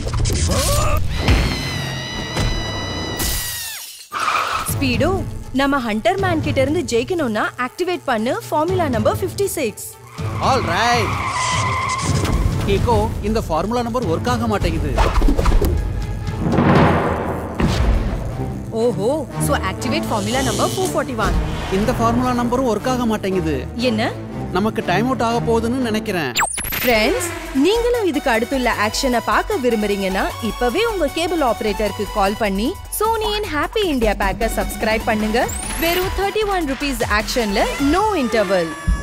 ஸ்பீடோ நம்ம Hunter man கிட்ட இருந்து ஜெயிக்கணும்னா ஆக்டிவேட் பண்ணு formula number 56 six all right கேக்கோ இந்த ஃபார்முலா நம்பர் ஒர்க் ஆக மாட்டேங்குது ஓஹோ சோ ஆக்டிவேட் ஃபார்முலா நம்பர் 441 இந்த ஃபார்முலா நம்பரும் ஒர்க் ஆக மாட்டேங்குது என்ன நமக்கு டைம் அவுட் ஆக போகுதுன்னு நினைக்கிறேன் ஃப்ரெண்ட்ஸ் நீங்களும் இதுக்கு அடுத்துள்ள ஆக்ஷனை பார்க்க விரும்புறீங்கன்னா இப்பவே உங்க கேபிள் ஆபரேட்டருக்கு கால் பண்ணி சோனியின் ஹாப்பி இந்தியா பேக்கை சப்ஸ்கிரைப் பண்ணுங்க வெறும் தேர்ட்டி ஒன் ருபீஸ் ஆக்ஷன்ல நோ இன்டர்வல்